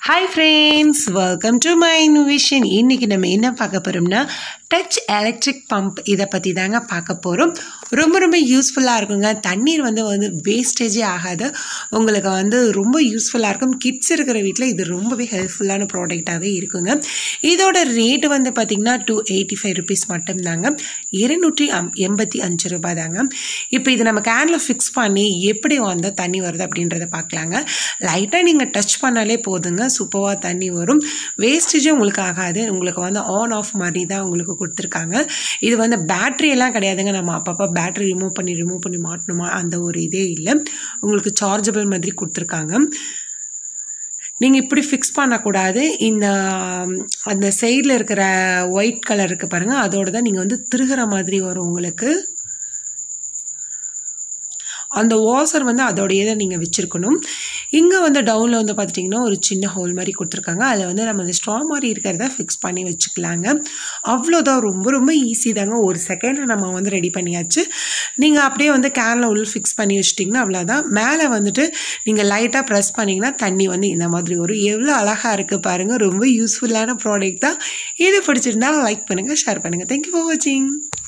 hi friends welcome to my Envision இன்றைக்கி நம்ம என்ன பார்க்க போகிறோம்னா டச் எலக்ட்ரிக் பம்ப் இதை பற்றி தாங்க பார்க்க போகிறோம் ரொம்ப ரொம்ப யூஸ்ஃபுல்லாக இருக்குங்க தண்ணீர் வந்து வந்து வேஸ்டேஜே ஆகாது உங்களுக்கு வந்து ரொம்ப யூஸ்ஃபுல்லாக இருக்கும் கிட்ஸ் இருக்கிற வீட்டில் இது ரொம்பவே ஹெல்ப்ஃபுல்லான ப்ராடக்டாகவே இருக்குங்க இதோட ரேட்டு வந்து பார்த்திங்கன்னா டூ எயிட்டி ஃபைவ் ருபீஸ் மட்டும்தாங்க இருநூற்றி அம் எண்பத்தி அஞ்சு ரூபாய் தாங்க இப்போ இது நம்ம கேனில் ஃபிக்ஸ் பண்ணி எப்படி வந்து தண்ணி வருது அப்படின்றத பார்க்கலாங்க லைட்டாக நீங்கள் டச் பண்ணாலே போதுங்க சூப்பராக தண்ணி வரும் வேஸ்டேஜும் உங்களுக்கு ஆகாது உங்களுக்கு வந்து ஆன் ஆஃப் மாதிரி தான் உங்களுக்கு கொடுத்துருக்காங்க இது வந்து பேட்ரி எல்லாம் கிடையாதுங்க நம்ம அப்பப்போ பேட்ரி ரிமூவ் பண்ணி ரிமூவ் பண்ணி மாட்டணுமா அந்த ஒரு இதே இல்லை உங்களுக்கு சார்ஜபிள் மாதிரி கொடுத்துருக்காங்க நீங்கள் இப்படி ஃபிக்ஸ் பண்ணக்கூடாது இந்த அந்த சைடில் இருக்கிற ஒயிட் கலர் இருக்குது பாருங்கள் அதோட தான் நீங்கள் வந்து திருகிற மாதிரி வரும் உங்களுக்கு அந்த வாசர் வந்து அதோடையே தான் நீங்கள் வச்சுருக்கணும் இங்கே வந்து டவுனில் வந்து பார்த்துட்டிங்கன்னா ஒரு சின்ன ஹோல் மாதிரி கொடுத்துருக்காங்க அதில் வந்து நம்ம இந்த ஸ்ட்ரா மாதிரி இருக்கிறத ஃபிக்ஸ் பண்ணி வச்சுக்கலாங்க அவ்வளோதான் ரொம்ப ரொம்ப ஈஸி தாங்க ஒரு செகண்டில் நம்ம வந்து ரெடி பண்ணியாச்சு நீங்கள் அப்படியே வந்து கேனில் உள்ள ஃபிக்ஸ் பண்ணி வச்சிட்டிங்கன்னா அவ்வளோதான் மேலே வந்துட்டு நீங்கள் லைட்டாக ப்ரெஸ் பண்ணிங்கன்னா தண்ணி வந்து இந்த மாதிரி வரும் எவ்வளோ அழகாக இருக்குது பாருங்கள் ரொம்ப யூஸ்ஃபுல்லான ப்ராடக்ட் தான் இது பிடிச்சிருந்தா லைக் பண்ணுங்கள் ஷேர் பண்ணுங்கள் தேங்க்யூ ஃபார் வாட்சிங்